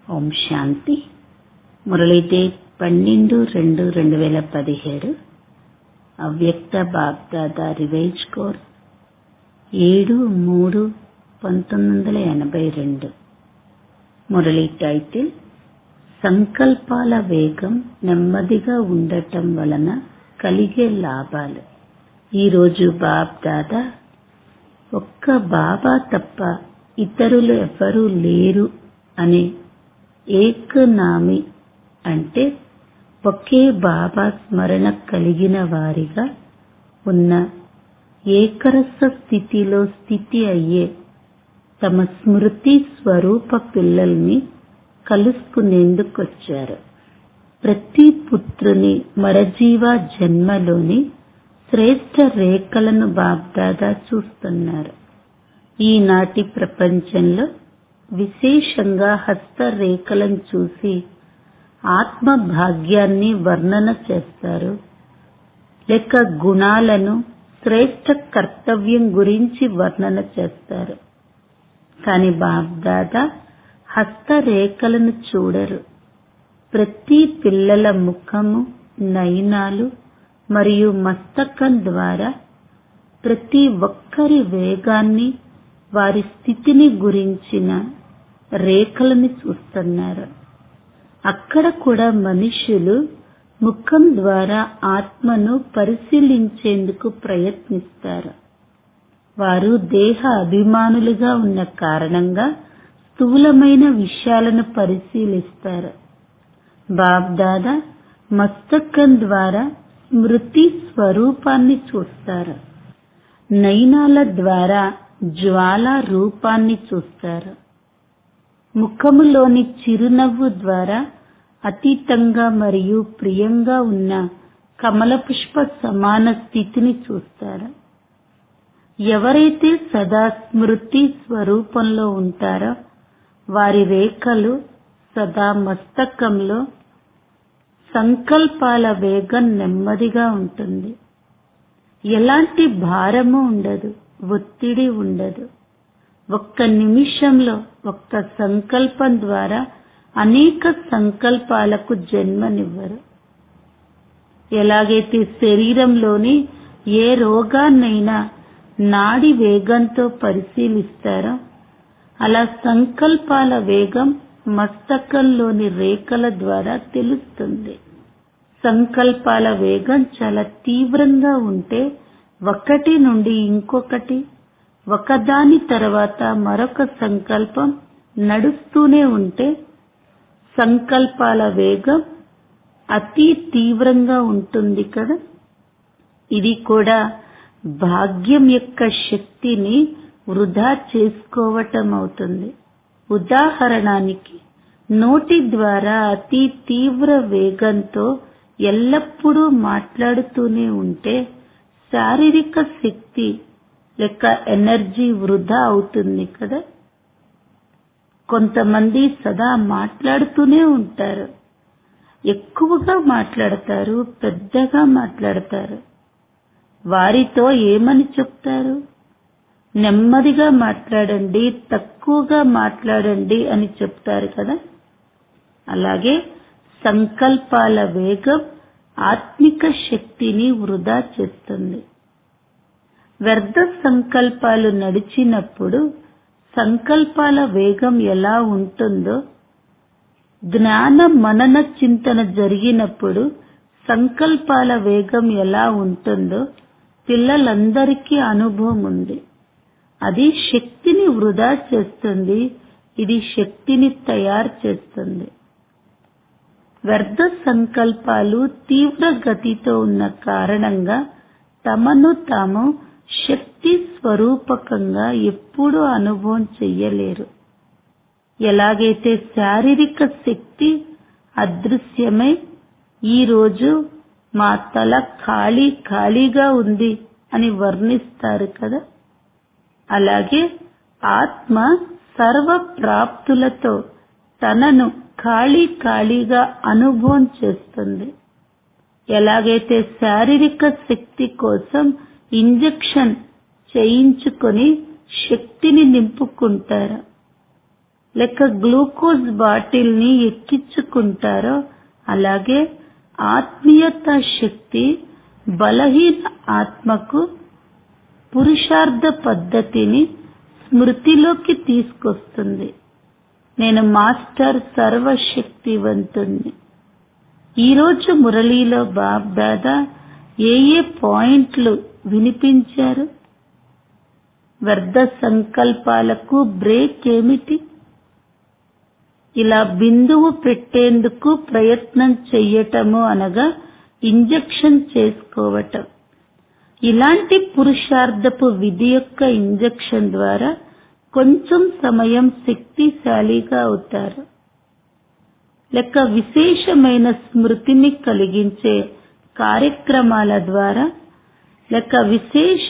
ఓం శాంతి Murali date పన్నెండు రెండు రెండు వేల పదిహేడు అవ్యక్త బాబ్దాదా రివైజ్ కోర్స్ ఏడు మూడు పంతొమ్మిది వందల ఎనభై రెండు మురళీ టైటిల్ సంకల్పాల వేగం నెమ్మదిగా ఉండటం వలన కలిగే లాభాలు ఈరోజు బాబ్ దాదా ఒక్క బాబా తప్ప ఇతరులు ఎవ్వరూ లేరు అనే ఏకనామి అంటే ఒకే బాబా స్మరణ కలిగిన వారిగా ఉన్న ఏకరస స్థితిలో స్థితి అయ్యే తమ స్మృతి స్వరూప పిల్లల్ని కలుసుకునేందుకొచ్చారు ప్రతి పుత్రుని మరజీవ జన్మలోని శ్రేష్ఠ రేఖలను బాబ్దాదా చూస్తున్నారు ఈనాటి ప్రపంచంలో విశేషంగా హస్తరేఖలను చూసి ఆత్మ భాగ్యాన్ని వర్ణన చేస్తారు లేక గుణాలను శ్రేష్ఠ కర్తవ్యం గురించి వర్ణన చేస్తారు కాని బాబ్దాదా హస్తరేఖలను చూడరు ప్రతి పిల్లల ముఖము నయనాలు మరియు మస్తకం ద్వారా ప్రతి ఒక్కరి వేగాన్ని వారి స్థితిని గురించిన రేఖలను చూస్తున్నారు అక్కడ కూడా మనుషులు ముఖం ద్వారా ఆత్మను పరిశీలించేందుకు ప్రయత్నిస్తారు వారు దేహ అభిమానులుగా ఉన్న కారణంగా స్థూలమైన విషయాలను పరిశీలిస్తారు బాబ్దాదా మస్తకం ద్వారా స్మృతి స్వరూపాన్ని చూస్తారు నయనాల ద్వారా జ్వాల రూపాన్ని చూస్తారు ముఖములోని చిరునవ్వు ద్వారా అతీతంగా మరియు ప్రియంగా ఉన్న కమల పుష్ప సమాన స్థితిని చూస్తారు ఎవరైతే సదా స్మృతి స్వరూపంలో ఉంటారో వారి రేఖలు సదా మస్తకంలో సంకల్పాల వేగం నెమ్మదిగా ఉంటుంది ఎలాంటి భారము ఉండదు ఒత్తిడి ఉండదు ఒక్క నిమిషంలో ఒక్క సంకల్పం ద్వారా అనేక సంకల్పాలకు జన్మనివ్వరు ఎలాగైతే శరీరంలోని ఏ రోగాన్నైనా నాడి వేగంతో పరిశీలిస్తారో అలా సంకల్పాల వేగం మస్తకంలోని రేఖల ద్వారా తెలుస్తుంది సంకల్పాల వేగం చాలా తీవ్రంగా ఉంటే ఒకటి నుండి ఇంకొకటి ఒకదాని తర్వాత మరొక సంకల్పం నడుస్తూనే ఉంటే సంకల్పాల వేగం అతి తీవ్రంగా ఉంటుంది కదా ఇది కూడా భాగ్యం యొక్క శక్తిని వృధా చేసుకోవటం అవుతుంది ఉదాహరణానికి నోటి ద్వారా అతి తీవ్ర వేగంతో ఎల్లప్పుడూ మాట్లాడుతూనే ఉంటే శారీరక శక్తి లేక ఎనర్జీ వృధా అవుతుంది కదా కొంతమంది సదా మాట్లాడుతూనే ఉంటారు ఎక్కువగా మాట్లాడతారు పెద్దగా మాట్లాడతారు వారితో ఏమని చెప్తారు నెమ్మదిగా మాట్లాడండి తక్కువగా మాట్లాడండి అని చెప్తారు కదా అలాగే సంకల్పాల వేగం ఆత్మిక శక్తిని వృధా చేస్తుంది వ్యర్థ సంకల్పాలు నడిచినప్పుడు సంకల్పాల వేగం ఎలా ఉంటుందో జ్ఞాన మనన చింతన జరిగినప్పుడు సంకల్పాల వేగం ఎలా ఉంటుందో పిల్లలందరికీ అనుభవం ఉంది అది శక్తిని వృధా చేస్తుంది ఇది శక్తిని తయారు చేస్తుంది వ్యర్థ సంకల్పాలు తీవ్ర గతితో ఉన్న కారణంగా తమను తాము శక్తి స్వరూపకంగా ఎప్పుడూ అనుభవం చెయ్యలేరు ఎలాగైతే శారీరక శక్తి అదృశ్యమై ఈరోజు మా తల ఖాళీ ఖాళీగా ఉంది అని వర్ణిస్తారు కదా అలాగే ఆత్మ సర్వ ప్రాప్తులతో తనను ఖాళీ ఖాళీగా అనుభవం చేస్తుంది ఎలాగైతే శారీరక శక్తి కోసం ఇంజెక్షన్ చేయించుకొని శక్తిని నింపుకుంటారు లేక గ్లూకోజ్ బాటిల్ ని ఎక్కించుకుంటారో అలాగే ఆత్మీయత శక్తి బలహీన ఆత్మకు పురుషార్థ పద్ధతిని స్మృతిలోకి తీసుకొస్తుంది నేను మాస్టర్ సర్వశక్తివంతుణ్ణి ఈరోజు మురళీలో బాబ్దాదా ఏ ఏ పాయింట్లు వినిపించారు వ్యర్థ సంకల్పాలకు బ్రేక్ ఏమిటి ఇలా బిందువు పెట్టేందుకు ప్రయత్నం చెయ్యటము అనగా ఇంజెక్షన్ చేసుకోవటం ఇలాంటి పురుషార్థపు విధి యొక్క ఇంజెక్షన్ ద్వారా కొంచెం సమయం శక్తిశాలిగా అవుతారు లేక విశేషమైన స్మృతిని కలిగించే కార్యక్రమాల ద్వారా లేక విశేష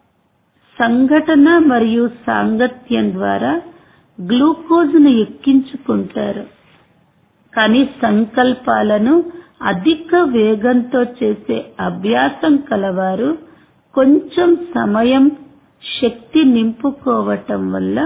సంఘటన మరియు సాంగత్యం ద్వారా గ్లూకోజ్ను ఎక్కించుకుంటారు కానీ సంకల్పాలను అధిక వేగంతో చేసే అభ్యాసం కలవారు కొంచెం సమయం శక్తి నింపుకోవటం వల్ల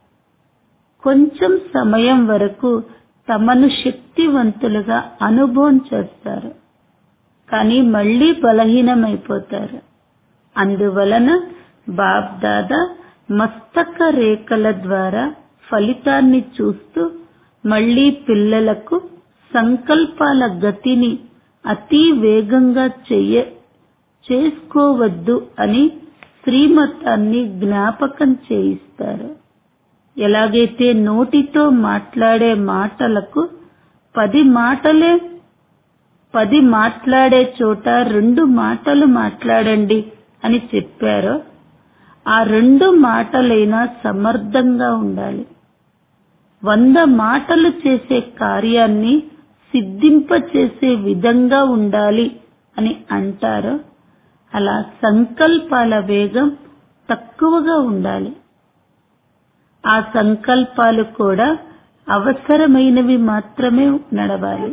కొంచెం సమయం వరకు తమను శక్తివంతులుగా అనుభవం చేస్తారు కానీ మళ్లీ బలహీనమైపోతారు అందువలన బాబ్దాదా మస్తక రేఖల ద్వారా ఫలితాన్ని చూస్తూ మళ్లీ పిల్లలకు సంకల్పాల గతిని అతి వేగంగా చెయ్య చేసుకోవద్దు అని శ్రీమతాన్ని జ్ఞాపకం చేయిస్తారు ఎలాగైతే నోటితో మాట్లాడే మాటలకు పది మాటలే పది మాట్లాడే చోట రెండు మాటలు మాట్లాడండి అని చెప్పారో ఆ రెండు మాటలైనా సమర్థంగా ఉండాలి వంద మాటలు చేసే కార్యాన్ని సిద్ధింపచేసే విధంగా ఉండాలి అని అంటారో అలా సంకల్పాల వేగం తక్కువగా ఉండాలి ఆ సంకల్పాలు కూడా అవసరమైనవి మాత్రమే నడవాలి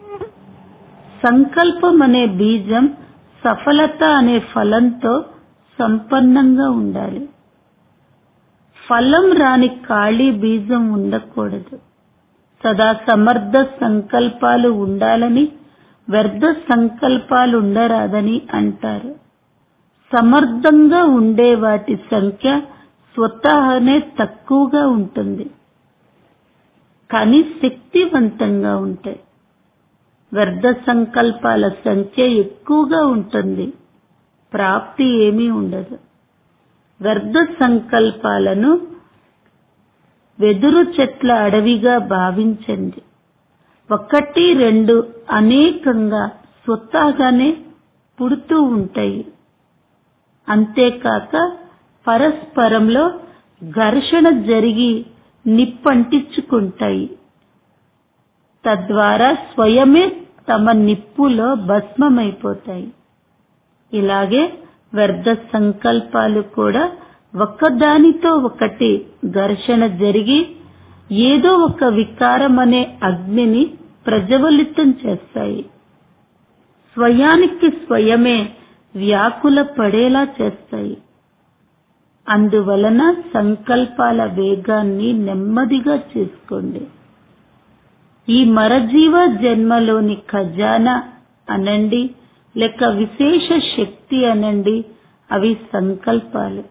సంకల్పం అనే బీజం సఫలత అనే ఫలంతో సంపన్నంగా ఉండాలి ఫలం రాని ఖాళీ బీజం ఉండకూడదు సదా సమర్థ సంకల్పాలు ఉండాలని వ్యర్థ సంకల్పాలు ఉండరాదని అంటారు సమర్థంగా ఉండే వాటి సంఖ్య స్వతహానే తక్కువగా ఉంటుంది కానీ శక్తివంతంగా ఉంటాయి వ్యర్థ సంకల్పాల సంఖ్య ఎక్కువగా ఉంటుంది ప్రాప్తి ఏమీ ఉండదు వ్యర్థ సంకల్పాలను వెదురు చెట్ల అడవిగా భావించండి ఒకటి రెండు అనేకంగా స్వతహాగానే పుడుతూ ఉంటాయి అంతేకాక పరస్పరంలో ఘర్షణ జరిగి నిప్పంటించుకుంటాయి తద్వారా స్వయమే తమ నిప్పులో భస్మమైపోతాయి ఇలాగే వ్యర్థ సంకల్పాలు కూడా ఒకదానితో ఒకటి ఘర్షణ జరిగి ఏదో ఒక వికారం అనే అగ్నిని ప్రజ్వలితం చేస్తాయి స్వయానికి స్వయమే వ్యాకుల పడేలా చేస్తాయి అందువలన సంకల్పాల వేగాన్ని నెమ్మదిగా చేసుకోండి ఈ మరజీవ జన్మలోని ఖజానా అనండి లేక విశేష శక్తి అనండి అవి సంకల్పాలు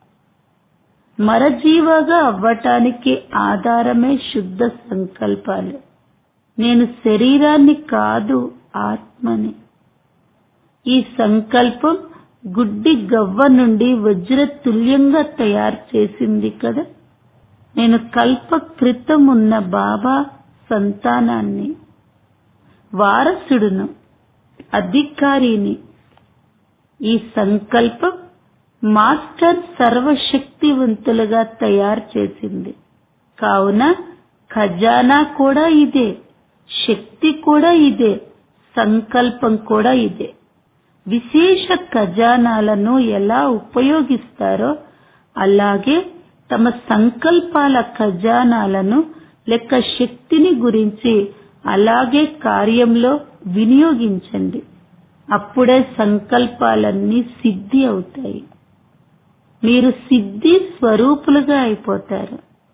మరజీవగా అవ్వటానికి ఆధారమే శుద్ధ సంకల్పాలు నేను శరీరాన్ని కాదు ఆత్మని ఈ సంకల్పం గుడ్డి గవ్వ నుండి వజ్ర తుల్యంగా తయారు చేసింది కదా నేను కల్ప క్రితం ఉన్న బాబా సంతానాన్ని వారసుడును అధికారిని ఈ సంకల్పం మాస్టర్ సర్వశక్తివంతులుగా తయారు చేసింది కావున ఖజానా కూడా ఇదే శక్తి కూడా ఇదే సంకల్పం కూడా ఇదే విశేష ఖజానాలను ఎలా ఉపయోగిస్తారో అలాగే తమ సంకల్పాల ఖజానాలను లెక్క శక్తిని గురించి అలాగే కార్యంలో వినియోగించండి అప్పుడే సంకల్పాలన్నీ సిద్ధి అవుతాయి మీరు సిద్ధి స్వరూపులుగా అయిపోతారు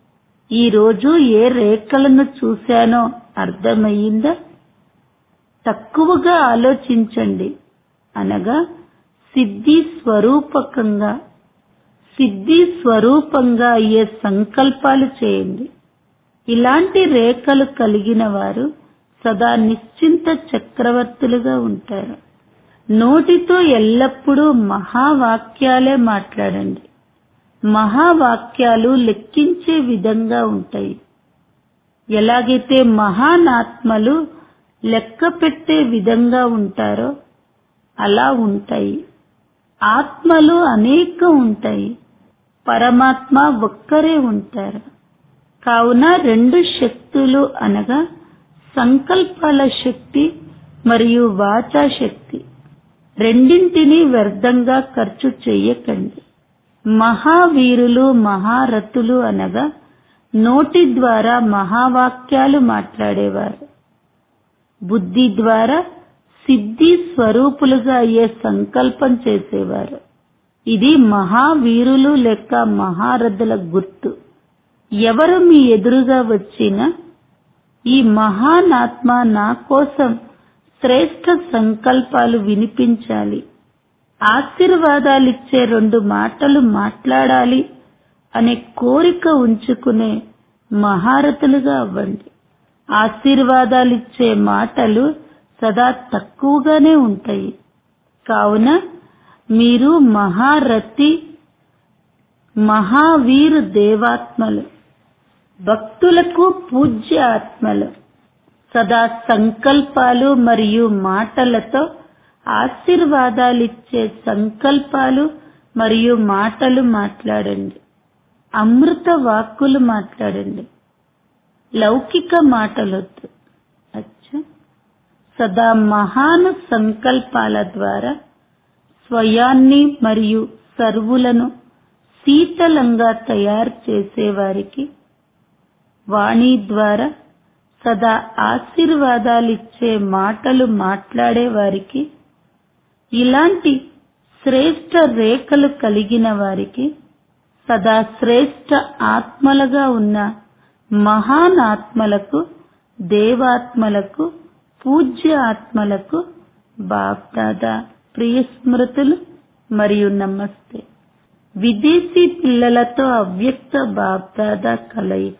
ఈ రోజు ఏ రేఖలను చూశానో అర్థమయ్యిందా తక్కువగా ఆలోచించండి అనగా సిద్ధి స్వరూపకంగా సిద్ధి స్వరూపంగా అయ్యే సంకల్పాలు చేయండి ఇలాంటి రేఖలు కలిగిన వారు సదా నిశ్చింత చక్రవర్తులుగా ఉంటారు నోటితో ఎల్లప్పుడూ మహావాక్యాలే మాట్లాడండి మహావాక్యాలు లెక్కించే విధంగా ఉంటాయి ఎలాగైతే మహానాత్మలు లెక్క పెట్టే విధంగా ఉంటారో అలా ఉంటాయి ఆత్మలు అనేక ఉంటాయి పరమాత్మ ఒక్కరే ఉంటారు కావున రెండు శక్తులు అనగా సంకల్పాల శక్తి మరియు వాచా శక్తి రెండింటినీ వ్యర్థంగా ఖర్చు చెయ్యకండి మహావీరులు మహారథులు అనగా నోటి ద్వారా మహావాక్యాలు మాట్లాడేవారు బుద్ధి ద్వారా సిద్ధి స్వరూపులుగా అయ్యే సంకల్పం చేసేవారు ఇది మహావీరులు లేక మహారథుల గుర్తు ఎవరు మీ ఎదురుగా వచ్చినా ఈ మహానాత్మ నా కోసం శ్రేష్ఠ సంకల్పాలు వినిపించాలి ఆశీర్వాదాలిచ్చే రెండు మాటలు మాట్లాడాలి అనే కోరిక ఉంచుకునే మహారథులుగా అవ్వండి ఆశీర్వాదాలిచ్చే మాటలు సదా తక్కువగానే ఉంటాయి కావున మీరు మహారథి మహావీరు దేవాత్మలు భక్తులకు పూజ్య ఆత్మలు సదా సంకల్పాలు మరియు మాటలతో ఆశీర్వాదాలిచ్చే సంకల్పాలు మరియు మాటలు మాట్లాడండి అమృత వాక్కులు మాట్లాడండి లౌకిక మాటలొద్దు అచ్చా సదా మహాను సంకల్పాల ద్వారా స్వయాన్ని మరియు సర్వులను శీతలంగా తయారు చేసేవారికి వాణి ద్వారా సదా ఆశీర్వాదాలిచ్చే మాటలు మాట్లాడే వారికి ఇలాంటి శ్రేష్ట రేఖలు కలిగిన వారికి సదా శ్రేష్ట ఆత్మలుగా ఉన్న మహాన్ ఆత్మలకు దేవాత్మలకు పూజ్య ఆత్మలకు బాప్దాదా ప్రియ స్మృతులు మరియు నమస్తే విదేశీ పిల్లలతో అవ్యక్త బాప్దాదా కలయిక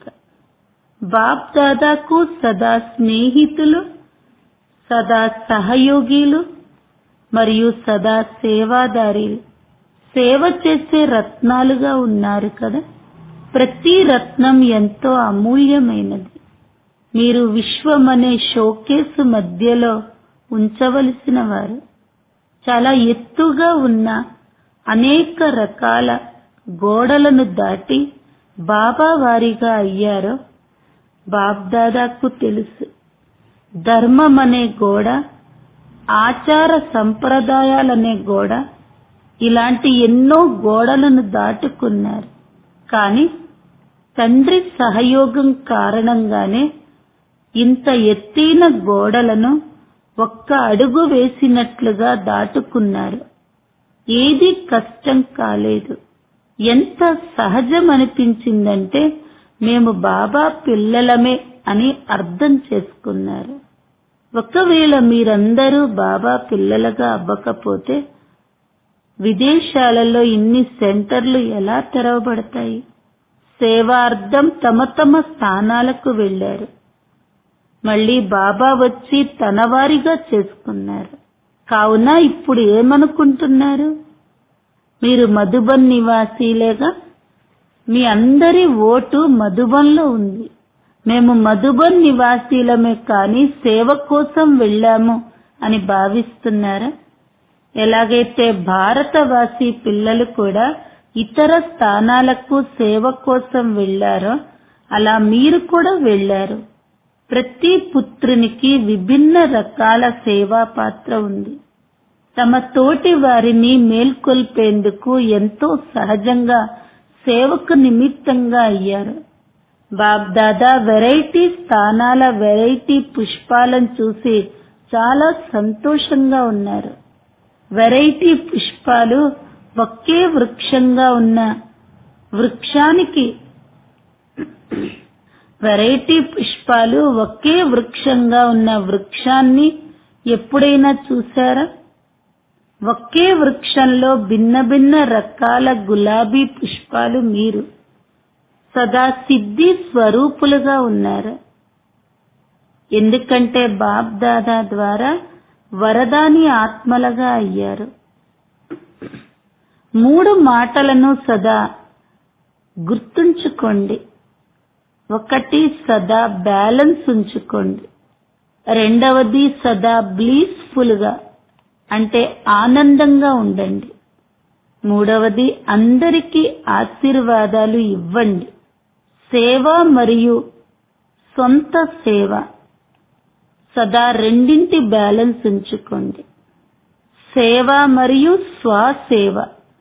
బాప్దాదాకు సదా స్నేహితులు సదా సహయోగిలు మరియు సదా సేవాదారీలు సేవ చేసే రత్నాలుగా ఉన్నారు కదా ప్రతి రత్నం ఎంతో అమూల్యమైనది మీరు విశ్వం అనే షోకేసు మధ్యలో ఉంచవలసిన వారు చాలా ఎత్తుగా ఉన్న అనేక రకాల గోడలను దాటి బాబా వారిగా అయ్యారో బాబ్దాదాకు తెలుసు ధర్మం అనే గోడ ఆచార సంప్రదాయాలనే గోడ ఇలాంటి ఎన్నో గోడలను దాటుకున్నారు కాని తండ్రి సహయోగం కారణంగానే ఇంత ఎత్తైన గోడలను ఒక్క అడుగు వేసినట్లుగా దాటుకున్నారు ఏది కష్టం కాలేదు ఎంత సహజం అనిపించిందంటే మేము బాబా పిల్లలమే అని అర్థం చేసుకున్నారు ఒకవేళ మీరందరూ బాబా పిల్లలుగా అవ్వకపోతే విదేశాలలో ఇన్ని సెంటర్లు ఎలా తెరవబడతాయి సేవార్థం తమ తమ స్థానాలకు వెళ్లారు మళ్ళీ బాబా వచ్చి తన వారిగా చేసుకున్నారు కావున ఇప్పుడు ఏమనుకుంటున్నారు మీరు మధుబన్ నివాసీలేగా మీ అందరి ఓటు మధుబన్లో ఉంది మేము మధుబన్ నివాసీలమే కాని సేవ కోసం వెళ్ళాము అని భావిస్తున్నారా ఎలాగైతే భారతవాసీ పిల్లలు కూడా ఇతర స్థానాలకు సేవ కోసం వెళ్లారో అలా మీరు కూడా వెళ్లారు ప్రతి పుత్రునికి విభిన్న రకాల సేవా పాత్ర ఉంది తమ తోటి వారిని మేల్కొల్పేందుకు ఎంతో సహజంగా సేవకు నిమిత్తంగా అయ్యారు బాబ్దాదా వెరైటీ స్థానాల వెరైటీ పుష్పాలను చూసి చాలా సంతోషంగా ఉన్నారు వెరైటీ పుష్పాలు ఒకే వృక్షంగా ఉన్న వృక్షానికి వెరైటీ పుష్పాలు ఒకే వృక్షంగా ఉన్న వృక్షాన్ని ఎప్పుడైనా చూసారా ఒకే వృక్షంలో భిన్న భిన్న రకాల గులాబీ పుష్పాలు మీరు సదా సిద్ధి స్వరూపులుగా ఉన్నారు ఎందుకంటే బాప్ దాదా ద్వారా వరదాని ఆత్మలుగా అయ్యారు మూడు మాటలను సదా గుర్తుంచుకోండి ఒకటి సదా బ్యాలెన్స్ ఉంచుకోండి రెండవది సదా బ్లీస్ఫుల్ గా అంటే ఆనందంగా ఉండండి మూడవది అందరికీ ఆశీర్వాదాలు ఇవ్వండి సేవ మరియు సొంత సేవ సదా రెండింటి బ్యాలెన్స్ ఉంచుకోండి సేవ మరియు స్వసేవ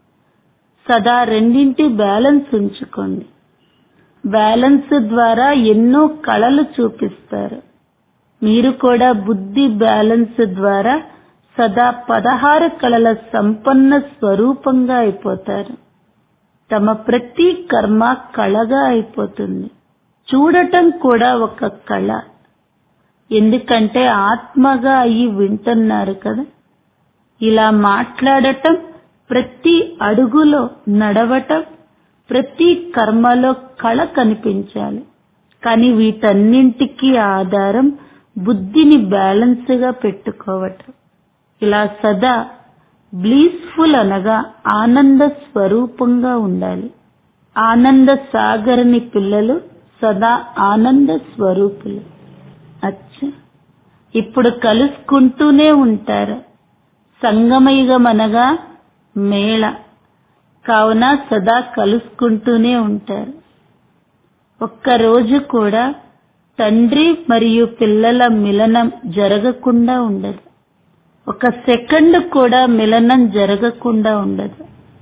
సదా రెండింటి బ్యాలెన్స్ ఉంచుకోండి బ్యాలెన్స్ ద్వారా ఎన్నో కళలు చూపిస్తారు మీరు కూడా బుద్ధి బ్యాలెన్స్ ద్వారా సదా పదహారు కళల సంపన్న స్వరూపంగా అయిపోతారు తమ ప్రతి కర్మ కళగా అయిపోతుంది చూడటం కూడా ఒక కళ ఎందుకంటే ఆత్మగా అయ్యి వింటున్నారు కదా ఇలా మాట్లాడటం ప్రతి అడుగులో నడవటం ప్రతి కర్మలో కళ కనిపించాలి కానీ వీటన్నింటికీ ఆధారం బుద్ధిని బ్యాలెన్స్ గా పెట్టుకోవటం ఇలా సదా బ్లీస్ఫుల్ అనగా ఆనంద స్వరూపంగా ఉండాలి ఆనంద సాగర్ని పిల్లలు సదా ఆనంద స్వరూపులు అచ్చా ఇప్పుడు కలుసుకుంటూనే ఉంటారు సంగమయుగం అనగా మేళ కావున సదా కలుసుకుంటూనే ఉంటారు ఒక్క రోజు కూడా తండ్రి మరియు పిల్లల మిలనం జరగకుండా ఉండదు ఒక సెకండ్ కూడా మిలనం జరగకుండా ఉండదు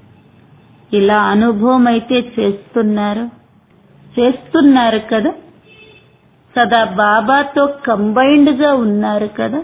ఇలా అనుభవం అయితే చేస్తున్నారు చేస్తున్నారు కదా సదా బాబాతో కంబైన్డ్ గా ఉన్నారు కదా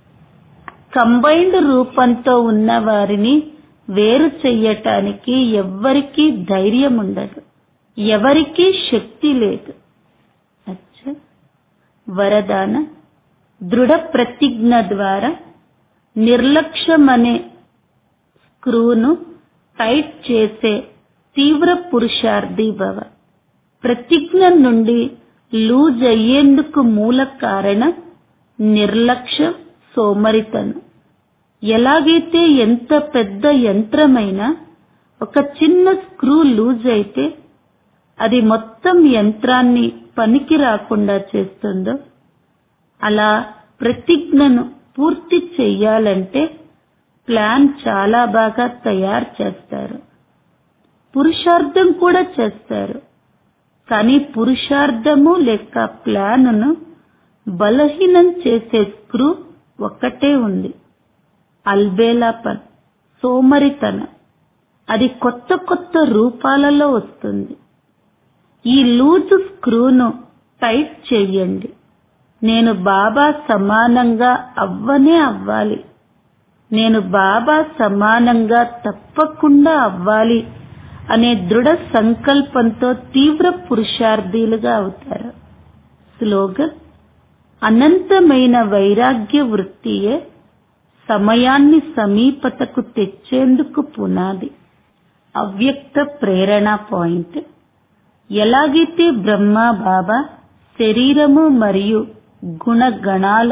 కంబైన్డ్ రూపంతో ఉన్న వారిని వేరు చెయ్యటానికి ఎవ్వరికీ ధైర్యం ఉండదు ఎవరికీ శక్తి లేదు అచ్చా వరదాన దృఢ ప్రతిజ్ఞ ద్వారా నిర్లక్ష్యం అనే స్క్రూను టైట్ చేసే తీవ్ర పురుషార్థి భవ ప్రతిజ్ఞ నుండి లూజ్ అయ్యేందుకు మూల కారణం నిర్లక్ష్యం సోమరితనం ఎలాగైతే ఎంత పెద్ద యంత్రమైనా ఒక చిన్న స్క్రూ లూజ్ అయితే అది మొత్తం యంత్రాన్ని పనికి రాకుండా చేస్తుందో అలా ప్రతిజ్ఞను పూర్తి చెయ్యాలంటే ప్లాన్ చాలా బాగా తయారు చేస్తారు పురుషార్థం కూడా చేస్తారు కానీ పురుషార్థము లేక ప్లాన్ను బలహీనం చేసే స్క్రూ ఒక్కటే ఉంది అల్బేలాపన్ సోమరితనం అది కొత్త కొత్త రూపాలలో వస్తుంది ఈ లూజ్ స్క్రూను టైట్ చెయ్యండి నేను బాబా సమానంగా అవ్వనే అవ్వాలి నేను బాబా సమానంగా తప్పకుండా అవ్వాలి అనే దృఢ సంకల్పంతో తీవ్ర పురుషార్థీలుగా అవుతారు స్లోగన్ అనంతమైన వైరాగ్య వృత్తియే సమయాన్ని సమీపతకు తెచ్చేందుకు పునాది అవ్యక్త ప్రేరణ పాయింట్ ఎలాగైతే బ్రహ్మ బాబా శరీరము మరియు గుణగణాల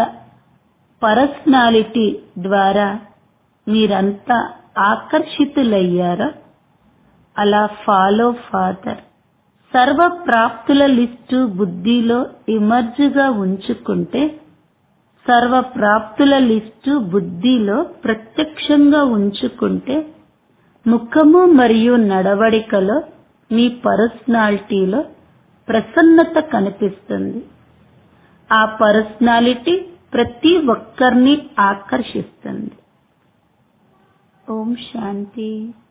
పర్సనాలిటీ ద్వారా మీరంతా ఆకర్షితులయ్యారా అలా ఫాలో ఫాదర్ సర్వ ప్రాప్తుల లిస్టు బుద్ధిలో ఇమర్జ్గా ఉంచుకుంటే సర్వ ప్రాప్తుల లిస్టు బుద్ధిలో ప్రత్యక్షంగా ఉంచుకుంటే ముఖము మరియు నడవడికలో మీ పర్సనాలిటీలో ప్రసన్నత కనిపిస్తుంది ఆ పర్సనాలిటీ ప్రతి ఒక్కరిని ఆకర్షిస్తుంది ఓం శాంతి